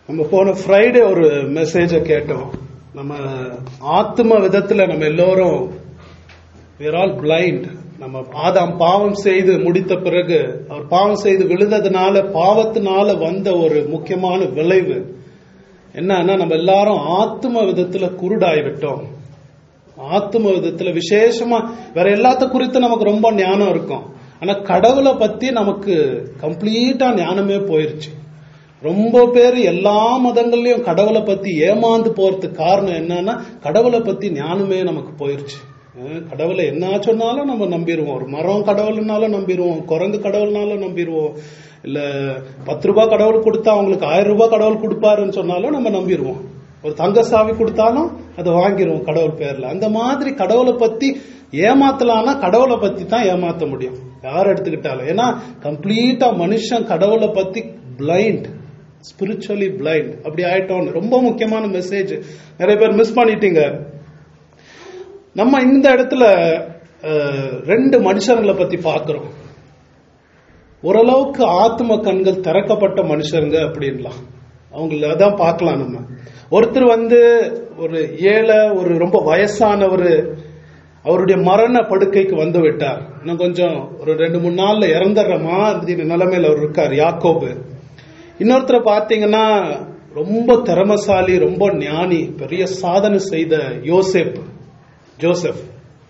நம்ம போன ஃப்ரைடே ஒரு மெசேஜ கேட்டோம் நம்ம ஆத்ம விதத்துல நம்ம எல்லோரும் we are all blind நம்ம ஆதாம் பாவம் செய்து முடித்த பிறகு அவர் பாவம் செய்து விழுந்ததுனால பாவத்தினால வந்த ஒரு முக்கியமான விளைவு என்னன்னா நம்ம எல்லாரும் ஆத்ம விதத்துல குருடாய் விட்டோம் ஆத்ம விதத்துல விசேஷமா வேற எல்லாத்த குறித்து நமக்கு ரொம்ப ஞானம் இருக்கும் ஆனா கடவுளை பத்தி நமக்கு கம்ப்ளீட்டா ஞானமே போயிருச்சு ரொம்ப பேர் எல்லா மதங்கள்லயும் கடவுளை பத்தி ஏமாந்து போறதுக்கு காரணம் என்னன்னா கடவுளை பத்தி ஞானமே நமக்கு போயிருச்சு அஹ் கடவுளை என்ன சொன்னாலும் நம்ம நம்பிடுவோம் ஒரு மரம் கடவுள்னாலும் நம்பிடுவோம் குரங்கு கடவுள்னாலும் நம்பிடுவோம் இல்ல பத்து ரூபாய் கடவுள் கொடுத்தா அவங்களுக்கு ஆயிரம் ரூபாய் கடவுள் கொடுப்பாருன்னு சொன்னாலும் நம்ம நம்பிடுவோம் ஒரு தங்க சாவி கொடுத்தாலும் அதை வாங்கிடுவோம் கடவுள் பேர்ல அந்த மாதிரி கடவுளை பத்தி ஏமாத்தலாம்னா கடவுளை பத்தி தான் ஏமாத்த முடியும் யார் எடுத்துக்கிட்டாலும் ஏன்னா கம்ப்ளீட்டா மனுஷன் கடவுளை பத்தி பிளைண்ட் ஸ்பிரிச்சுவலி பிளைண்ட் அப்படி ஆயிட்டோம் ரொம்ப முக்கியமான மெசேஜ் நிறைய பேர் மிஸ் பண்ணிட்டீங்க நம்ம இந்த இடத்துல அஹ், ரெண்டு மனுஷங்களை பத்தி பார்க்கிறோம் ஓரளவுக்கு ஆத்ம கண்கள் திறக்கப்பட்ட மனுஷருங்க அப்படின்லாம் அவங்கள அதான் பார்க்கலாம் நம்ம ஒருத்தர் வந்து ஒரு ஏழை ஒரு ரொம்ப வயசானவர் அவருடைய மரண படுக்கைக்கு வந்து விட்டார் இன்னும் கொஞ்சம் ஒரு ரெண்டு மூணு நாள்ல இறந்துடுற மாதிரி நிலைமையில அவர் இருக்கார் யாக்கோபு இன்னொருத்தரை பார்த்தீங்கன்னா ரொம்ப திறமசாலி ரொம்ப ஞானி பெரிய சாதனை செய்த யோசேப் ஜோசப்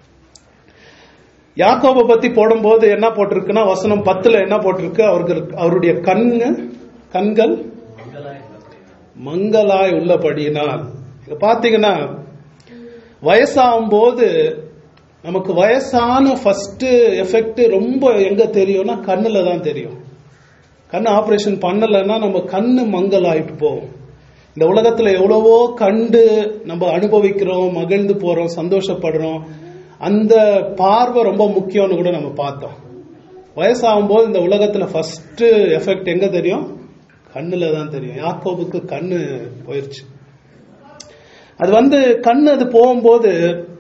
யாக்கோபை பத்தி போடும்போது என்ன போட்டிருக்குன்னா வசனம் பத்துல என்ன போட்டிருக்கு அவருக்கு அவருடைய கண்ணு கண்கள் மங்களாய் உள்ளபடியினால் இங்க பாத்தீங்கன்னா வயசாகும் போது நமக்கு வயசான ஃபர்ஸ்ட் எஃபெக்ட் ரொம்ப எங்க தெரியும்னா கண்ணுல தான் தெரியும் கண் ஆபரேஷன் பண்ணலைன்னா நம்ம கண்ணு மங்கலாயிட்டு போகும் இந்த உலகத்துல எவ்வளவோ கண்டு நம்ம அனுபவிக்கிறோம் மகிழ்ந்து போறோம் சந்தோஷப்படுறோம் அந்த பார்வை ரொம்ப முக்கியம்னு கூட நம்ம பார்த்தோம் வயசாகும் போது இந்த உலகத்துல ஃபர்ஸ்ட் எஃபெக்ட் எங்க தெரியும் கண்ணுல தான் தெரியும் யாக்கோபுக்கு கண்ணு போயிருச்சு அது வந்து கண்ணு அது போகும்போது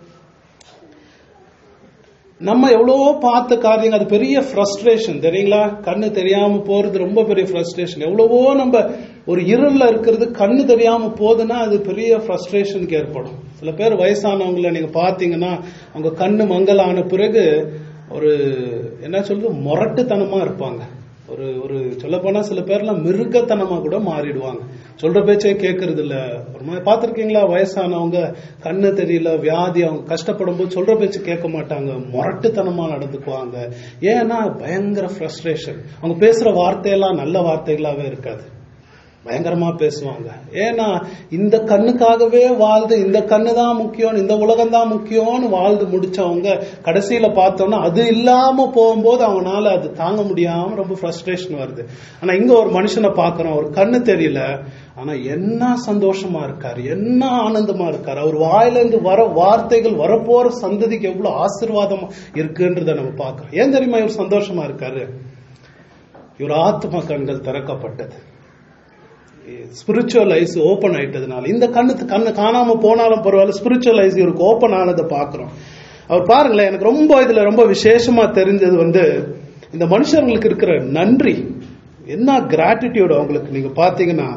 நம்ம எவ்வளவோ பார்த்த காரியங்கள் அது பெரிய ஃப்ரஸ்ட்ரேஷன் தெரியுங்களா கண்ணு தெரியாம போறது ரொம்ப பெரிய ஃப்ரஸ்ட்ரேஷன் எவ்வளவோ நம்ம ஒரு இருள்ல இருக்கிறது கண்ணு தெரியாம போகுதுன்னா அது பெரிய ஃப்ரஸ்ட்ரேஷனுக்கு ஏற்படும் சில பேர் வயசானவங்கள நீங்க பாத்தீங்கன்னா அவங்க கண்ணு மங்கலான பிறகு ஒரு என்ன சொல்றது முரட்டுத்தனமா இருப்பாங்க ஒரு ஒரு சொல்ல போனா சில பேர்லாம் மிருகத்தனமா கூட மாறிடுவாங்க சொல்ற பேச்சே கேட்கறது இல்ல ஒரு மாதிரி பாத்திருக்கீங்களா வயசானவங்க கண்ணு தெரியல வியாதி அவங்க கஷ்டப்படும் போது சொல்ற பேச்சு கேட்க மாட்டாங்க முரட்டுத்தனமா நடந்துக்குவாங்க ஏன்னா பயங்கர ஃப்ரஸ்ட்ரேஷன் அவங்க பேசுற வார்த்தையெல்லாம் நல்ல வார்த்தைகளாவே இருக்காது பயங்கரமா பேசுவாங்க ஏன்னா இந்த கண்ணுக்காகவே வாழ்ந்து இந்த கண்ணு தான் முக்கியம் இந்த உலகம் தான் முக்கியம்னு வாழ்ந்து முடிச்சவங்க கடைசியில பார்த்தோம்னா அது இல்லாம போகும்போது அவங்களால அது தாங்க முடியாம ரொம்ப ஃப்ரஸ்ட்ரேஷன் வருது ஆனா இங்க ஒரு மனுஷனை பார்க்கறோம் ஒரு கண்ணு தெரியல ஆனா என்ன சந்தோஷமா இருக்காரு என்ன ஆனந்தமா இருக்காரு அவர் வாயிலிருந்து வர வார்த்தைகள் வரப்போற சந்ததிக்கு எவ்வளவு ஆசீர்வாதமா இருக்குன்றத நம்ம பார்க்கறோம் ஏன் தெரியுமா இவர் சந்தோஷமா இருக்காரு இவர் ஆத்ம கண்கள் திறக்கப்பட்டது ஸ்பிரிச்சுவல் ஐஸ் ஓபன் ஆயிட்டதுனால இந்த கண்ணு கண்ணு காணாம போனாலும் பரவாயில்ல ஸ்பிரிச்சுவல் ஐஸ் இவருக்கு ஓபன் ஆனதை பாக்குறோம் அவர் பாருங்களேன் எனக்கு ரொம்ப இதுல ரொம்ப விசேஷமா தெரிஞ்சது வந்து இந்த மனுஷங்களுக்கு இருக்கிற நன்றி என்ன கிராட்டிடியூட் அவங்களுக்கு நீங்க பாத்தீங்கன்னா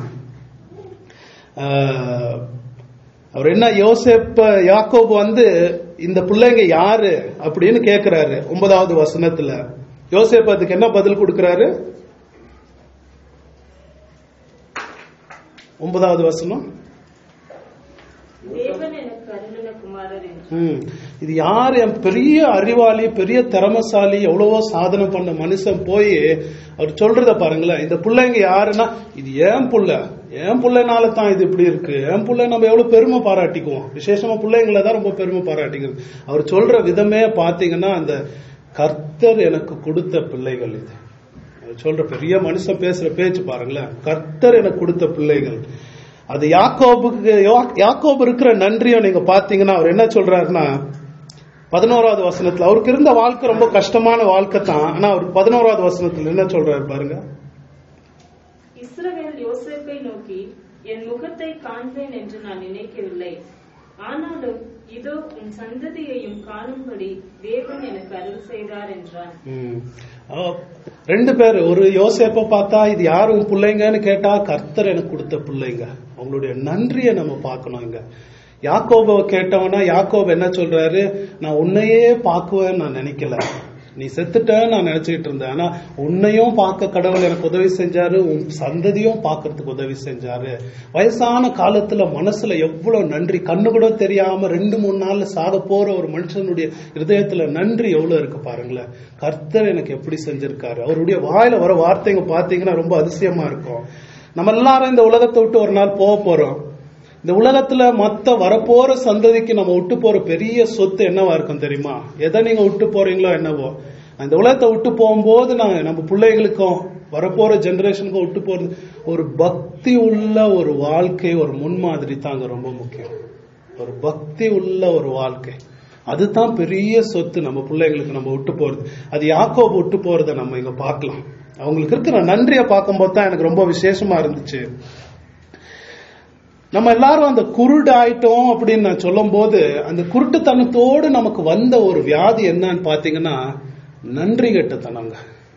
ஆஹ், அவர் என்ன யோசேப் யாக்கோபு வந்து இந்த பிள்ளைங்க யாரு அப்படின்னு கேக்குறாரு ஒன்பதாவது வசனத்துல யோசேப் அதுக்கு என்ன பதில் கொடுக்கறாரு ஒன்பதாவது வசனம் தேவன் எனக்கு அருளின குமாரர் என்று ம். இது யார் என் பெரிய அறிவாளி பெரிய திறமசாலி எவ்வளவோ சாதனை பண்ண மனுஷன் போய் அவர் சொல்றத பாருங்களேன் இந்த பிள்ளைங்க யாருன்னா இது ஏன் புள்ள என் பிள்ளைனால தான் இது இப்படி இருக்கு என் பிள்ளை நம்ம எவ்வளவு பெருமை பாராட்டிக்குவோம் விசேஷமா பிள்ளைங்களை தான் ரொம்ப பெருமை பாராட்டிக்கிறது அவர் சொல்ற விதமே பாத்தீங்கன்னா அந்த கர்த்தர் எனக்கு கொடுத்த பிள்ளைகள் இது அவர் சொல்ற பெரிய மனுஷன் பேசுற பேச்சு பாருங்களேன் கர்த்தர் எனக்கு கொடுத்த பிள்ளைகள் அது யாக்கோபுக்கு யா- யாக்கோபு இருக்கிற நன்றியை நீங்க பாத்தீங்கன்னா அவர் என்ன சொல்றாருன்னா பதினோராவது வசனத்துல அவருக்கு இருந்த வாழ்க்கை ரொம்ப கஷ்டமான வாழ்க்கை தான் ஆனா அவர் பதினோராவது வசனத்துல என்ன சொல்றாரு பாருங்க இஸ்ரவேல் யோசேப்பை நோக்கி என் முகத்தை காண்பேன் என்று நான் நினைக்கவில்லை ஆனாலும் இதோ உன் சந்ததியையும் காணும்படி தேவன் எனக்கு அருள் செய்தார் என்றான் ம். அவ- ரெண்டு பேர் ஒரு யோசேப்ப பார்த்தா இது யார் உன் பிள்ளைங்கன்னு கேட்டா கர்த்தர் எனக்கு கொடுத்த பிள்ளைங்க அவங்களுடைய நன்றியை நம்ம பார்க்கணும் இங்க யாக்கோப கேட்டவனா யாக்கோப் என்ன சொல்றாரு நான் உன்னையே பார்க்குவேன்னு நான் நினைக்கல நீ செத்துட்டேன்னு நான் நினைச்சிட்டு இருந்தேன் ஆனா உன்னையும் பார்க்க கடவுள் எனக்கு உதவி செஞ்சாரு உன் சந்ததியும் பார்க்கறதுக்கு உதவி செஞ்சாரு வயசான காலத்துல மனசுல எவ்வளவு நன்றி கண்ணு கூட தெரியாம ரெண்டு மூணு நாள்ல சாக போற ஒரு மனுஷனுடைய இருதயத்துல நன்றி எவ்வளவு இருக்கு பாருங்களேன் கர்த்தர் எனக்கு எப்படி செஞ்சிருக்காரு அவருடைய வாயில வர வார்த்தைங்க பாத்தீங்கன்னா ரொம்ப அதிசயமா இருக்கும் நம்ம எல்லாரும் இந்த உலகத்தை விட்டு ஒரு நாள் போக போறோம் இந்த உலகத்துல மத்த வரப்போற சந்ததிக்கு நம்ம விட்டு போற பெரிய சொத்து என்னவா இருக்கும் தெரியுமா எதை நீங்க விட்டு போறீங்களோ என்னவோ அந்த உலகத்தை விட்டு போகும்போது நான் நம்ம பிள்ளைகளுக்கும் வரப்போற ஜெனரேஷனுக்கும் விட்டு போறது ஒரு பக்தி உள்ள ஒரு வாழ்க்கை ஒரு முன்மாதிரி தாங்க ரொம்ப முக்கியம் ஒரு பக்தி உள்ள ஒரு வாழ்க்கை அதுதான் பெரிய சொத்து நம்ம பிள்ளைங்களுக்கு நம்ம விட்டு போறது அது யாக்கோபு விட்டு போறதை நம்ம இங்க பார்க்கலாம் அவங்களுக்கு இருக்கிற நன்றியை பார்க்கும்போது தான் எனக்கு ரொம்ப விசேஷமா இருந்துச்சு நம்ம எல்லாரும் அந்த குருடு ஆயிட்டோம் அப்படின்னு நான் சொல்லும் போது அந்த குருட்டுத்தனத்தோடு நமக்கு வந்த ஒரு வியாதி என்னன்னு பாத்தீங்கன்னா நன்றி கெட்டத்தனங்க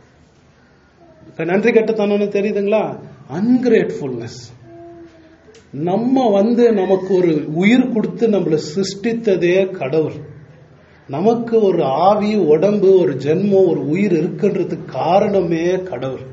இப்ப நன்றி கெட்டத்தனம்னு தெரியுதுங்களா அன்கிரேட்ஃபுல்னஸ் நம்ம வந்து நமக்கு ஒரு உயிர் கொடுத்து நம்மள சிருஷ்டித்ததே கடவுள் நமக்கு ஒரு ஆவி உடம்பு ஒரு ஜென்மம் ஒரு உயிர் இருக்குன்றதுக்கு காரணமே கடவுள்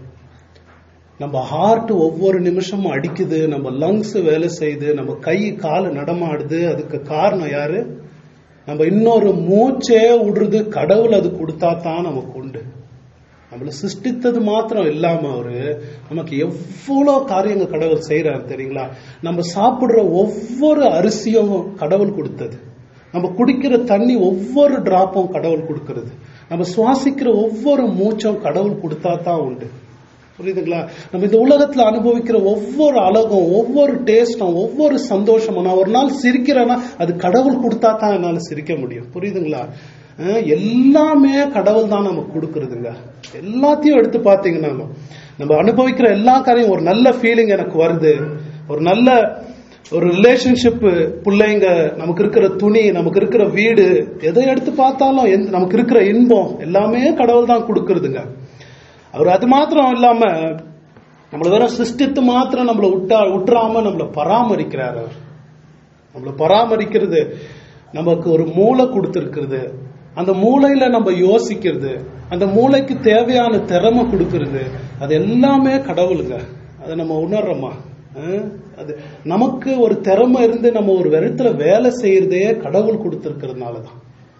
நம்ம ஹார்ட் ஒவ்வொரு நிமிஷமும் அடிக்குது நம்ம லங்ஸ் வேலை செய்யுது நம்ம கை கால் நடமாடுது அதுக்கு காரணம் யாரு நம்ம இன்னொரு மூச்சே விடுறது கடவுள் அது கொடுத்தா தான் நமக்கு உண்டு நம்மள சிருஷ்டித்தது மாத்திரம் இல்லாம அவரு நமக்கு எவ்வளவு காரியங்கள் கடவுள் செய்யறாரு தெரியுங்களா நம்ம சாப்பிடுற ஒவ்வொரு அரிசியும் கடவுள் கொடுத்தது நம்ம குடிக்கிற தண்ணி ஒவ்வொரு டிராப்பும் கடவுள் கொடுக்கிறது நம்ம சுவாசிக்கிற ஒவ்வொரு மூச்சும் கடவுள் கொடுத்தா தான் உண்டு புரியுதுங்களா நம்ம இந்த உலகத்துல அனுபவிக்கிற ஒவ்வொரு அழகும் ஒவ்வொரு டேஸ்டும் ஒவ்வொரு சந்தோஷமும் நான் ஒரு நாள் சிரிக்கிறேன்னா அது கடவுள் கொடுத்தா தான் என்னால சிரிக்க முடியும் புரியுதுங்களா அஹ் எல்லாமே கடவுள் தான் நமக்கு கொடுக்கறதுங்க எல்லாத்தையும் எடுத்து பார்த்தீங்கன்னா நம்ம அனுபவிக்கிற எல்லா காரியம் ஒரு நல்ல ஃபீலிங் எனக்கு வருது ஒரு நல்ல ஒரு ரிலேஷன்ஷிப் பிள்ளைங்க நமக்கு இருக்கிற துணி நமக்கு இருக்கிற வீடு எதை எடுத்து பார்த்தாலும் எந்த- நமக்கு இருக்கிற இன்பம் எல்லாமே கடவுள் தான் கொடுக்கறதுங்க அவர் அது மாத்திரம் இல்லாம நம்மள வெறும் சிருஷ்டித்து மாத்திரம் நம்மள விட்டா விட்டுறாம நம்மள பராமரிக்கிறார் அவர் நம்மள பராமரிக்கிறது நமக்கு ஒரு மூளை கொடுத்திருக்கிறது அந்த மூளையில நம்ம யோசிக்கிறது அந்த மூளைக்கு தேவையான திறமை கொடுக்கிறது அது எல்லாமே கடவுளுங்க அதை நம்ம உணர்றோமா அஹ்? அது நமக்கு ஒரு திறமை இருந்து நம்ம ஒரு இடத்துல வேலை செய்யறதே கடவுள் கொடுத்திருக்கிறதுனால தான்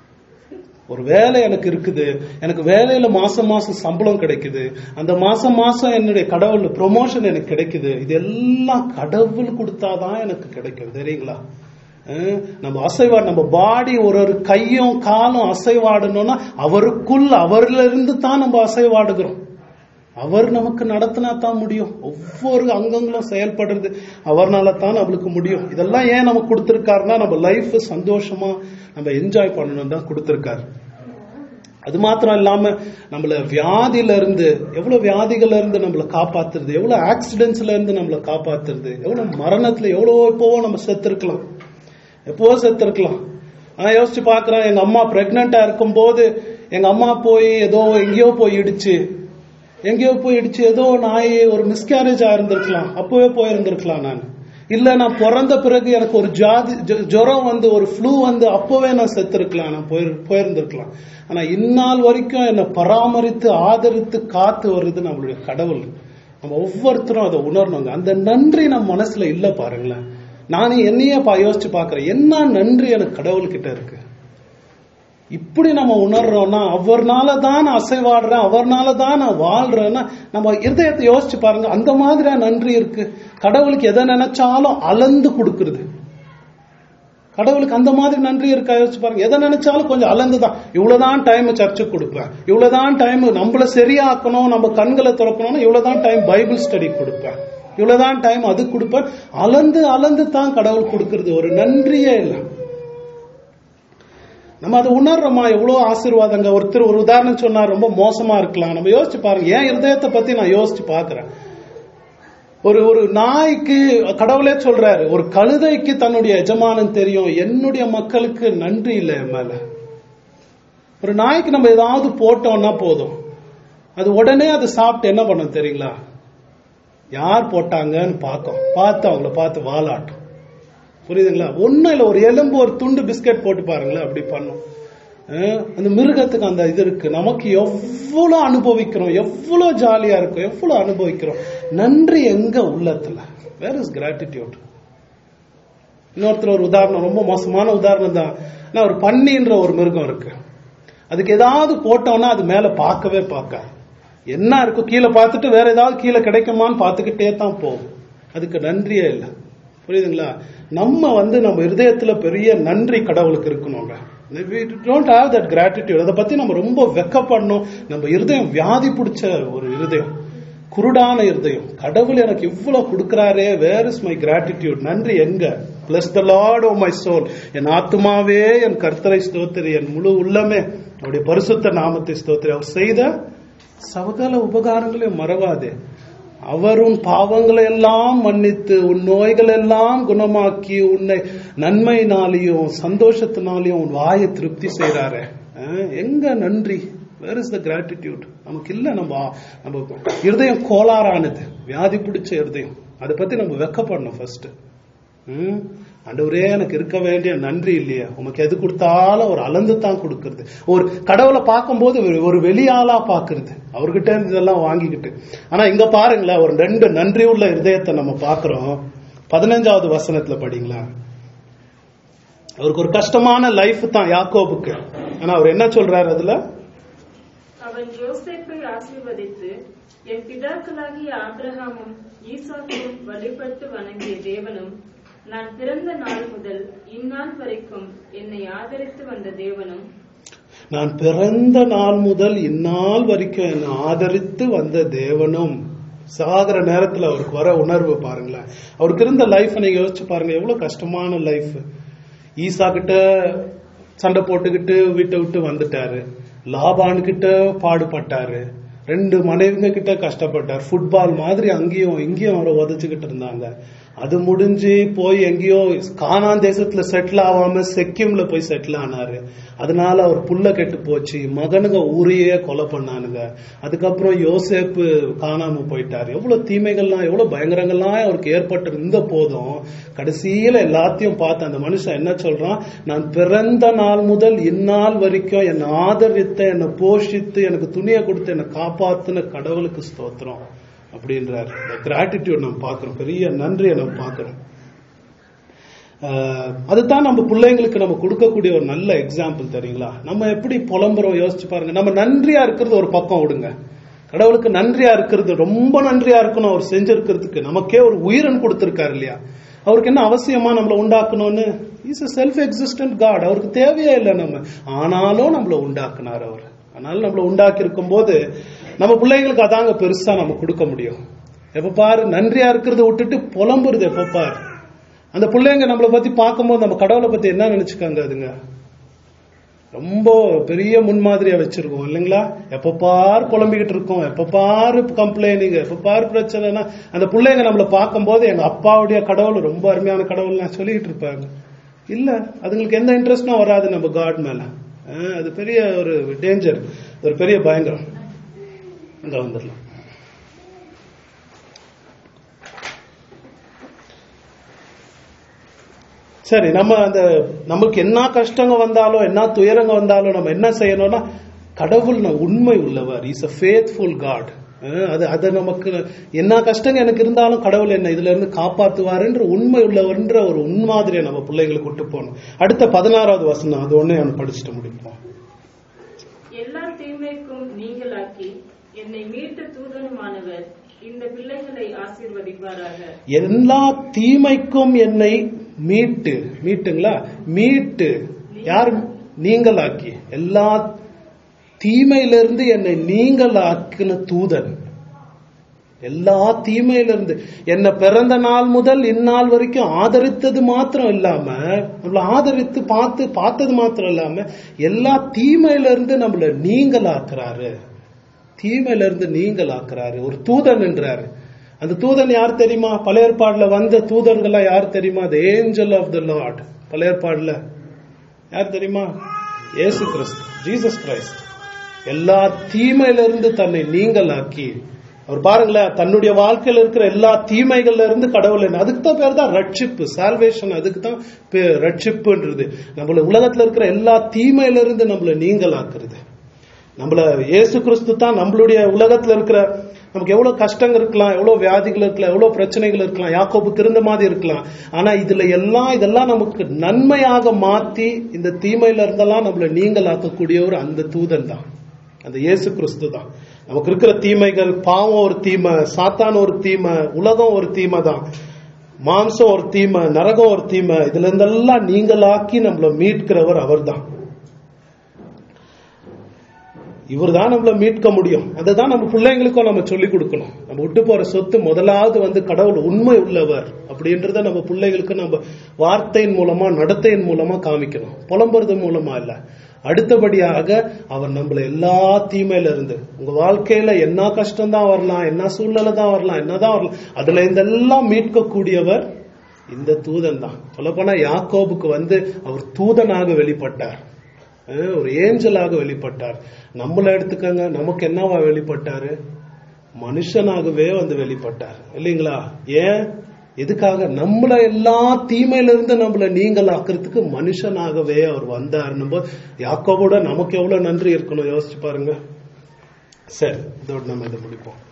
ஒரு வேலை எனக்கு இருக்குது எனக்கு வேலையில மாசம் மாசம் சம்பளம் கிடைக்குது அந்த மாசம் மாசம் என்னுடைய கடவுள் ப்ரொமோஷன் எனக்கு கிடைக்குது இது எல்லாம் கடவுள் கொடுத்தாதான் எனக்கு கிடைக்கும் தெரியுங்களா அஹ் நம்ம அசைவாடு நம்ம பாடி ஒரு ஒரு கையும் காலும் அசைவாடணும்னா அவருக்குள் அவர்ல இருந்து தான் நம்ம அசைவாடுகிறோம் அவர் நமக்கு நடத்தினா தான் முடியும் ஒவ்வொரு அங்கங்களும் செயல்படுறது அவர்னால தான் நம்மளுக்கு முடியும் இதெல்லாம் ஏன் நமக்கு கொடுத்திருக்காருன்னா நம்ம லைஃப் சந்தோஷமா நம்ம என்ஜாய் பண்ணணும் தான் கொடுத்திருக்காரு அது மாத்திரம் இல்லாம நம்மள வியாதியில இருந்து எவ்வளவு வியாதிகள்ல இருந்து நம்மள காப்பாத்துறது எவ்வளவு ஆக்சிடென்ட்ஸ்ல இருந்து நம்மள காப்பாத்துறது எவ்வளவு மரணத்துல எவ்வளவோ எப்பவோ நம்ம செத்துருக்கலாம் எப்பவோ செத்துருக்கலாம் ஆனா யோசிச்சு பாக்குறேன் எங்க அம்மா பிரெக்னண்டா இருக்கும் போது எங்க அம்மா போய் ஏதோ எங்கேயோ போய் இடிச்சு எங்கேயோ போய் இடிச்சு ஏதோ நாய் ஒரு மிஸ்கேரேஜ் ஆயிருந்திருக்கலாம் அப்பவே போயிருந்திருக்கலாம் நான் இல்ல நான் பிறந்த பிறகு எனக்கு ஒரு ஜாதி ஜ- ஜுரம் வந்து ஒரு ஃப்ளூ வந்து அப்பவே நான் செத்துருக்கலாம் நான் போயிரு போயிருந்திருக்கலாம் ஆனா இந்நாள் வரைக்கும் என்னை பராமரித்து ஆதரித்து காத்து வருது நம்மளுடைய கடவுள் நம்ம ஒவ்வொருத்தரும் அதை உணரணுங்க அந்த நன்றி நம்ம மனசுல இல்ல பாருங்களேன் நானே என்னையே பா யோசிச்சு பாக்குறேன் என்ன நன்றி எனக்கு கடவுள் கிட்ட இருக்கு இப்படி நம்ம உணர்றோம்னா அவர்னால தான் நான் அசைவாடுறேன் அவர்னால தான் நான் வாழ்றேன்னா நம்ம இருதயத்தை யோசிச்சு பாருங்க அந்த மாதிரியா நன்றி இருக்கு கடவுளுக்கு எதை நினைச்சாலும் அளந்து கொடுக்கறது கடவுளுக்கு அந்த மாதிரி நன்றி இருக்கா யோசிச்சு பாருங்க எதை நினைச்சாலும் கொஞ்சம் அளந்துதான் இவ்வளவுதான் டைம் சர்ச்சுக்கு கொடுப்பேன் இவ்வளவுதான் டைம் நம்மள சரியாக்கணும் நம்ம கண்களை திறக்கணும்னா இவ்வளவுதான் டைம் பைபிள் ஸ்டடி கொடுப்பேன் இவ்வளவுதான் டைம் அது கொடுப்பேன் அளந்து அளந்து தான் கடவுள் கொடுக்கறது ஒரு நன்றியே இல்லை நம்ம அதை உணர்றோமா எவ்வளவு ஆசீர்வாதங்க ஒருத்தர் ஒரு உதாரணம் சொன்னா ரொம்ப மோசமா இருக்கலாம் நம்ம யோசிச்சு பாருங்க ஏன் இருதயத்தை பத்தி நான் யோசிச்சு பாக்குறேன் ஒரு ஒரு நாய்க்கு கடவுளே சொல்றாரு ஒரு கழுதைக்கு தன்னுடைய எஜமானன் தெரியும் என்னுடைய மக்களுக்கு நன்றி இல்லை என் மேல ஒரு நாய்க்கு நம்ம ஏதாவது போட்டோம்னா போதும் அது உடனே அது சாப்பிட்டு என்ன பண்ணும் தெரியுங்களா யார் போட்டாங்கன்னு பார்க்கும் பார்த்து அவங்கள பார்த்து வாலாட்டும் புரியுதுங்களா ஒன்னும் இல்லை ஒரு எலும்பு ஒரு துண்டு பிஸ்கட் போட்டு பாருங்களேன் அப்படி பண்ணும் அஹ் அந்த மிருகத்துக்கு அந்த இது இருக்கு நமக்கு எவ்வளவு அனுபவிக்கிறோம் எவ்வளவு ஜாலியா இருக்கும் எவ்வளவு அனுபவிக்கிறோம் நன்றி எங்க உள்ளத்துல வேர் இஸ் கிராட்டிடியூட் இன்னொருத்தர் ஒரு உதாரணம் ரொம்ப மோசமான உதாரணம் தான் ஆனா ஒரு பன்னின்ற ஒரு மிருகம் இருக்கு அதுக்கு ஏதாவது போட்டோம்னா அது மேல பார்க்கவே பார்க்காது என்ன இருக்கும் கீழே பார்த்துட்டு வேற ஏதாவது கீழே கிடைக்குமான்னு பார்த்துக்கிட்டே தான் போகும் அதுக்கு நன்றியே இல்லை புரியுதுங்களா நம்ம வந்து நம்ம இருதயத்துல பெரிய நன்றி கடவுளுக்கு இருக்கணுங்க டோன்ட் ஹாவ் தட் கிராட்டிடியூட் அதை பத்தி நம்ம ரொம்ப வெக்கப்படணும் நம்ம இருதயம் வியாதி பிடிச்ச ஒரு இருதயம் குருடான இருதயம் கடவுள் எனக்கு இவ்வளவு கொடுக்கறாரே வேர் இஸ் மை கிராட்டிடியூட் நன்றி எங்க bless the Lord O my soul என் ஆத்மாவே என் கர்த்தரை ஸ்தோத்திரி என் முழு உள்ளமே அவருடைய பரிசுத்த நாமத்தை ஸ்தோத்திரி அவர் செய்த சகல உபகாரங்களையும் மறவாதே அவர் உன் பாவங்களை எல்லாம் மன்னித்து உன் நோய்கள் எல்லாம் குணமாக்கி உன்னை நன்மையினாலையும் சந்தோஷத்தினாலையும் உன் வாயை திருப்தி செய்யறாரு எங்க நன்றி வேர் இஸ் த கிராட்டிடியூட் நமக்கு இல்ல நம்ம நம்ம இருதயம் கோளாறானது வியாதி பிடிச்ச இருதயம் அதை பத்தி நம்ம வெக்கப்படணும் ஃபர்ஸ்ட் ஆண்டவரே எனக்கு இருக்க வேண்டிய நன்றி இல்லையா உனக்கு எது கொடுத்தாலும் ஒரு அளந்து தான் கொடுக்கறது ஒரு கடவுளை பார்க்கும்போது ஒரு- ஒரு வெளியாளா பாக்குறது அவர்கிட்ட இருந்து இதெல்லாம் வாங்கிக்கிட்டு ஆனா இங்க பாருங்களேன் ஒரு ரெண்டு நன்றி உள்ள இருதயத்தை நம்ம பாக்குறோம் பதினஞ்சாவது வசனத்துல படிங்களா அவருக்கு ஒரு கஷ்டமான லைஃப் தான் யாக்கோபுக்கு ஆனா அவர் என்ன சொல்றாரு அதுல அவன் யோசேப்பை ஆசீர்வதித்து என் பிதாக்களாகிய ஆபிரகாமும் ஈசாக்கும் வழிபட்டு வணங்கிய தேவனும் நான் பிறந்த நாள் முதல் இந்நாள் வரைக்கும் என்னை ஆதரித்து வந்த தேவனும் நான் பிறந்த நாள் முதல் இந்நாள் வரைக்கும் என்னை ஆதரித்து வந்த தேவனும் சாகிற நேரத்துல அவருக்கு வர உணர்வு பாருங்களேன் அவருக்கு இருந்த லைஃப் நீங்க யோசிச்சு பாருங்க எவ்வளவு கஷ்டமான லைஃப் ஈசா கிட்ட சண்டை போட்டுக்கிட்டு வீட்டை விட்டு வந்துட்டாரு லாபான் கிட்ட பாடுபட்டாரு ரெண்டு மனைவிங்க கிட்ட கஷ்டப்பட்டார் ஃபுட்பால் மாதிரி அங்கேயும் இங்கேயும் அவரை உதச்சுக்கிட்டு இருந்தாங்க அது முடிஞ்சு போய் எங்கேயோ கானான் தேசத்துல செட்டில் ஆகாம செக்கிம்ல போய் செட்டில் ஆனாரு அதனால அவர் புள்ள கெட்டு போச்சு மகனுங்க ஊரையே கொலை பண்ணானுங்க அதுக்கப்புறம் யோசேப்பு காணாம போயிட்டாரு எவ்வளவு தீமைகள்லாம் எவ்வளவு பயங்கரங்கள்லாம் அவருக்கு ஏற்பட்டு இருந்த போதும் கடைசியில எல்லாத்தையும் பார்த்து அந்த மனுஷன் என்ன சொல்றான் நான் பிறந்த நாள் முதல் இந்நாள் வரைக்கும் என்னை ஆதரித்த என்னை போஷித்து எனக்கு துணியை கொடுத்து என்னை காப்பாத்துன கடவுளுக்கு ஸ்தோத்திரம் அப்படின்றார் கிராட்டிடியூட் நம்ம பார்க்கிறோம் பெரிய நன்றியை நம்ம பார்க்கிறோம் ஆஹ் அதுதான் நம்ம பிள்ளைங்களுக்கு நம்ம கொடுக்கக்கூடிய ஒரு நல்ல எக்ஸாம்பிள் தெரியுங்களா நம்ம எப்படி புலம்புறோம் யோசிச்சு பாருங்க நம்ம நன்றியா இருக்கிறது ஒரு பக்கம் விடுங்க கடவுளுக்கு நன்றியா இருக்கிறது ரொம்ப நன்றியா இருக்கணும் அவர் செஞ்சிருக்கிறதுக்கு நமக்கே ஒரு உயிரன் கொடுத்திருக்காரு இல்லையா அவருக்கு என்ன அவசியமா நம்மள உண்டாக்கணும்னு is a self existent God அவருக்கு தேவையே இல்லை நம்ம ஆனாலும் நம்மள உண்டாக்குனார் அவர் அதனால நம்மள உண்டாக்கி இருக்கும் போது நம்ம பிள்ளைங்களுக்கு அதாங்க பெருசா நம்ம கொடுக்க முடியும் எப்ப பாரு நன்றியா இருக்கிறத விட்டுட்டு புலம்புறது எப்ப பாரு அந்த பிள்ளைங்க நம்மளை பத்தி பார்க்கும்போது நம்ம கடவுளை பத்தி என்ன நினைச்சுக்காங்க அதுங்க ரொம்ப பெரிய முன்மாதிரியா வச்சிருக்கோம் இல்லைங்களா எப்ப பார் புலம்பிக்கிட்டு இருக்கோம் எப்ப பாரு கம்ப்ளைனிங் எப்ப பாரு பிரச்சனைனா அந்த பிள்ளைங்க நம்மளை பார்க்கும்போது எங்க அப்பாவுடைய கடவுள் ரொம்ப அருமையான கடவுள் நான் சொல்லிட்டு இருப்பாங்க இல்ல அதுங்களுக்கு எந்த இன்ட்ரெஸ்டும் வராது நம்ம காட் மேல அஹ் அது பெரிய ஒரு டேஞ்சர் ஒரு பெரிய பயங்கரம் அங்க வந்துடலாம் சரி நம்ம அந்த நமக்கு என்ன கஷ்டங்க வந்தாலும் என்ன துயரங்க வந்தாலும் நம்ம என்ன செய்யணும்னா கடவுள் நான் உண்மை உள்ளவர் இஸ் அ ஃபேத்ஃபுல் காட் அது அது நமக்கு என்ன கஷ்டங்க எனக்கு இருந்தாலும் கடவுள் என்ன இதுல இருந்து காப்பாத்துவாருன்ற உண்மை உள்ளவர்ன்ற ஒரு உண்மாதிரியை நம்ம பிள்ளைங்களுக்கு விட்டு போகணும் அடுத்த பதினாறாவது வசனம் அது ஒண்ணே நம்ம படிச்சுட்டு முடிப்போம் எல்லா தீமைக்கும் நீங்களாக்கி என்னை மீட்ட தூதனுமானவர் இந்த பிள்ளைகளை ஆசீர்வதிப்பாராக எல்லா தீமைக்கும் என்னை மீட்டு மீட்டுங்களா மீட்டு யார் நீங்களாக்கி எல்லா தீமையிலிருந்து என்னை நீங்களாக்கின தூதன் எல்லா தீமையிலிருந்து என்ன பிறந்த நாள் முதல் இந்நாள் வரைக்கும் ஆதரித்தது மாத்திரம் இல்லாம நம்மள ஆதரித்து பார்த்து பார்த்தது மாத்திரம் இல்லாம எல்லா தீமையில இருந்து நம்மள நீங்களாக்குறாரு தீமையில இருந்து நீங்களாக்குறாரு ஒரு தூதன் என்றாரு அந்த தூதன் யார் தெரியுமா பழைய ஏற்பாடுல வந்த தூதர்கள்லாம் யார் தெரியுமா the angel of the Lord பழைய ஏற்பாடுல யார் தெரியுமா இயேசு கிறிஸ்து ஜீசஸ் கிரைஸ்ட் எல்லா தீமையிலிருந்து தன்னை நீங்களாக்கி அவர் பாருங்களேன் தன்னுடைய வாழ்க்கையில இருக்கிற எல்லா தீமைகள்ல இருந்து கடவுள் என்ன அதுக்கு தான் பேர் தான் ரட்சிப்பு சால்வேஷன் அதுக்கு தான் பே- ரட்சிப்புன்றது நம்மள உலகத்துல இருக்கிற எல்லா தீமையில இருந்து நம்மள நீங்களாக்குறது நம்மள இயேசு கிறிஸ்து தான் நம்மளுடைய உலகத்துல இருக்கிற நமக்கு எவ்வளவு கஷ்டங்கள் இருக்கலாம் எவ்வளவு வியாதிகள் இருக்கலாம் எவ்வளவு பிரச்சனைகள் இருக்கலாம் யாக்கோபுக்கு இருந்த மாதிரி இருக்கலாம் ஆனா இதுல எல்லாம் இதெல்லாம் நமக்கு நன்மையாக மாத்தி இந்த தீமையில இருந்தெல்லாம் நம்மள நீங்களாக்கக்கூடிய ஒரு அந்த தூதன் தான் அந்த இயேசு கிறிஸ்து தான் நமக்கு இருக்கிற தீமைகள் பாவம் ஒரு தீமை சாத்தான் ஒரு தீமை உலகம் ஒரு தீமை தான் மாம்சம் ஒரு தீமை நரகம் ஒரு தீமை இதுல இருந்தெல்லாம் நீங்களாக்கி நம்மள மீட்கிறவர் அவர்தான் இவர் தான் நம்மள மீட்க முடியும் அதுதான் நம்ம பிள்ளைங்களுக்கும் நம்ம சொல்லி கொடுக்கணும் நம்ம விட்டு போற சொத்து முதலாவது வந்து கடவுள் உண்மை உள்ளவர் அப்படின்றத நம்ம பிள்ளைகளுக்கு நம்ம வார்த்தையின் மூலமா நடத்தையின் மூலமா காமிக்கணும் புலம்புறது மூலமா இல்ல அடுத்தபடியாக அவர் நம்மள எல்லா தீமையில இருந்து உங்க வாழ்க்கையில என்ன கஷ்டம் தான் வரலாம் என்ன சூழ்நிலை தான் வரலாம் என்னதான் வரலாம் அதுல இதெல்லாம் மீட்கக்கூடியவர் இந்த தூதன் தான் சொல்லப்போனா யாக்கோபுக்கு வந்து அவர் தூதனாக வெளிப்பட்டார் அஹ் ஒரு ஏஞ்சலாக வெளிப்பட்டார் நம்மள எடுத்துக்கங்க நமக்கு என்னவா வெளிப்பட்டாரு மனுஷனாகவே வந்து வெளிப்பட்டார் இல்லைங்களா ஏன் எதுக்காக நம்மள எல்லா தீமையில இருந்து நம்மள நீங்கள் ஆக்குறதுக்கு மனுஷனாகவே அவர் வந்தாருன்னு போது யாக்கோவோட நமக்கு எவ்வளவு நன்றி இருக்கணும் யோசிச்சு பாருங்க சரி இதோட நம்ம இதை முடிப்போம்